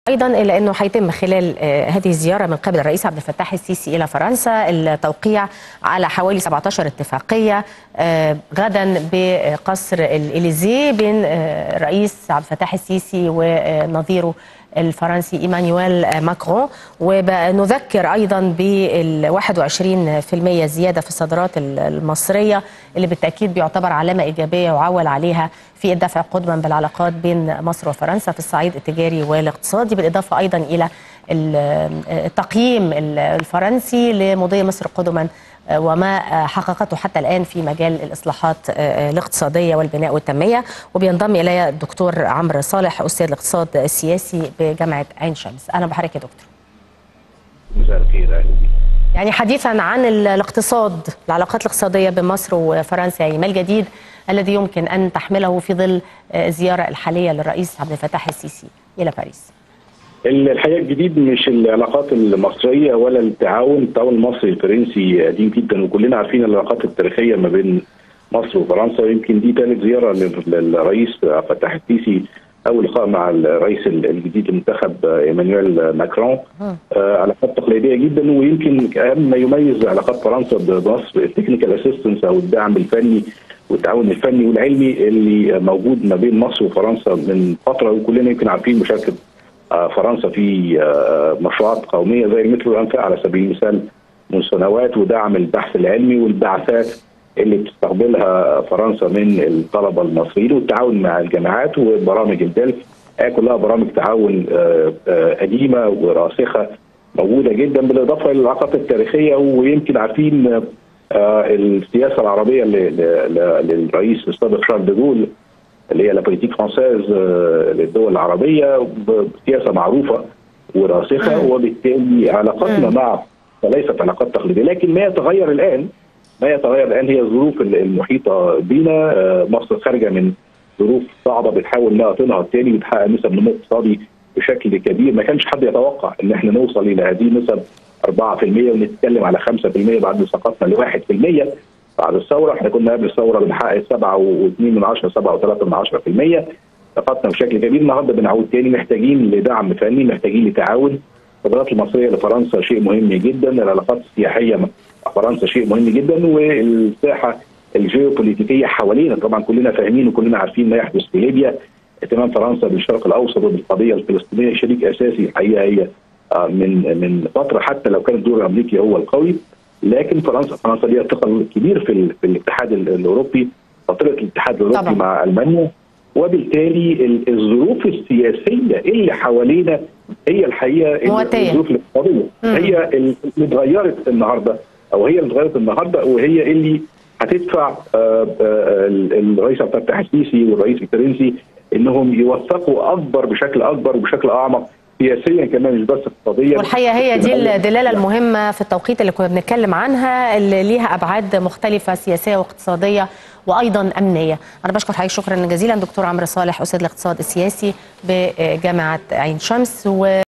ايضا الى انه حيتم خلال هذه الزياره من قبل الرئيس عبد الفتاح السيسي الى فرنسا التوقيع على حوالي 17 اتفاقيه غدا بقصر الاليزيه بين الرئيس عبد الفتاح السيسي ونظيره الفرنسي ايمانويل ماكرون ونذكر ايضا بال 21% زياده في الصادرات المصريه اللي بالتاكيد بيعتبر علامه ايجابيه يعول عليها في الدفع قدما بالعلاقات بين مصر وفرنسا في الصعيد التجاري والاقتصادي بالاضافه ايضا الى التقييم الفرنسي لمضي مصر قدما وما حققته حتى الآن في مجال الإصلاحات الاقتصادية والبناء والتنمية وبينضم إلي الدكتور عمرو صالح أستاذ الاقتصاد السياسي بجامعة عين شمس أهلا بحضرتك يا دكتور مساء الخير أهلا بك يعني حديثا عن الاقتصاد العلاقات الاقتصادية بين مصر وفرنسا يعني ما الجديد الذي يمكن أن تحمله في ظل الزيارة الحالية للرئيس عبد الفتاح السيسي إلى باريس الحقيقه الجديد مش العلاقات المصريه ولا التعاون، التعاون المصري الفرنسي قديم جدا وكلنا عارفين العلاقات التاريخيه ما بين مصر وفرنسا ويمكن دي ثالث زياره للرئيس عبد الفتاح السيسي اول لقاء مع الرئيس الجديد المنتخب ايمانويل ماكرون آه علاقات تقليديه جدا ويمكن اهم ما يميز علاقات فرنسا بمصر التكنيكال اسيستنس او الدعم الفني والتعاون الفني والعلمي اللي موجود ما بين مصر وفرنسا من فتره وكلنا يمكن عارفين مشاركه فرنسا في مشروعات قوميه زي المترو الانفاق على سبيل المثال من سنوات ودعم البحث العلمي والبعثات اللي بتستقبلها فرنسا من الطلبه المصريين والتعاون مع الجامعات وبرامج الدلف كلها برامج تعاون قديمه وراسخه موجوده جدا بالاضافه للعلاقات التاريخيه ويمكن عارفين السياسه العربيه للرئيس السابق شارل ديغول اللي هي لا بوليتيك فرانسيز للدول العربيه بسياسه معروفه وراسخه وبالتالي علاقتنا مع وليست علاقات تقليديه لكن ما يتغير الان ما يتغير الان هي الظروف المحيطه بنا مصر خارجه من ظروف صعبه بتحاول انها تنهض تاني بتحقق نسب نمو اقتصادي بشكل كبير ما كانش حد يتوقع ان احنا نوصل الى هذه النسب 4% ونتكلم على 5% بعد سقطنا ل 1% بعد الثوره احنا كنا قبل الثوره بنحقق 7.2 من 10 7.3 من 10% سقطنا بشكل كبير النهارده بنعود تاني محتاجين لدعم فني محتاجين لتعاون القدرات المصريه لفرنسا شيء مهم جدا العلاقات السياحيه مع فرنسا شيء مهم جدا والساحه الجيوبوليتيكيه حوالينا طبعا كلنا فاهمين وكلنا عارفين ما يحدث في ليبيا اهتمام فرنسا بالشرق الاوسط وبالقضيه الفلسطينيه شريك اساسي الحقيقه هي من من فتره حتى لو كان الدور الامريكي هو القوي لكن فرنسا فرنسا ليها ثقل كبير في, في الاتحاد الاوروبي فتره الاتحاد الاوروبي طبعا. مع المانيا وبالتالي الظروف السياسيه اللي حوالينا هي الحقيقه مواتية. الظروف الاقتصاديه هي اللي اتغيرت النهارده او هي اللي اتغيرت النهارده وهي اللي هتدفع الرئيس عبد الفتاح السيسي والرئيس الفرنسي انهم يوثقوا اكبر بشكل اكبر وبشكل اعمق سياسيا كمان مش بس اقتصاديا والحقيقه هي دي الدلاله المهمه في التوقيت اللي كنا بنتكلم عنها اللي ليها ابعاد مختلفه سياسيه واقتصاديه وايضا امنيه. انا بشكر حضرتك شكرا جزيلا دكتور عمرو صالح استاذ الاقتصاد السياسي بجامعه عين شمس و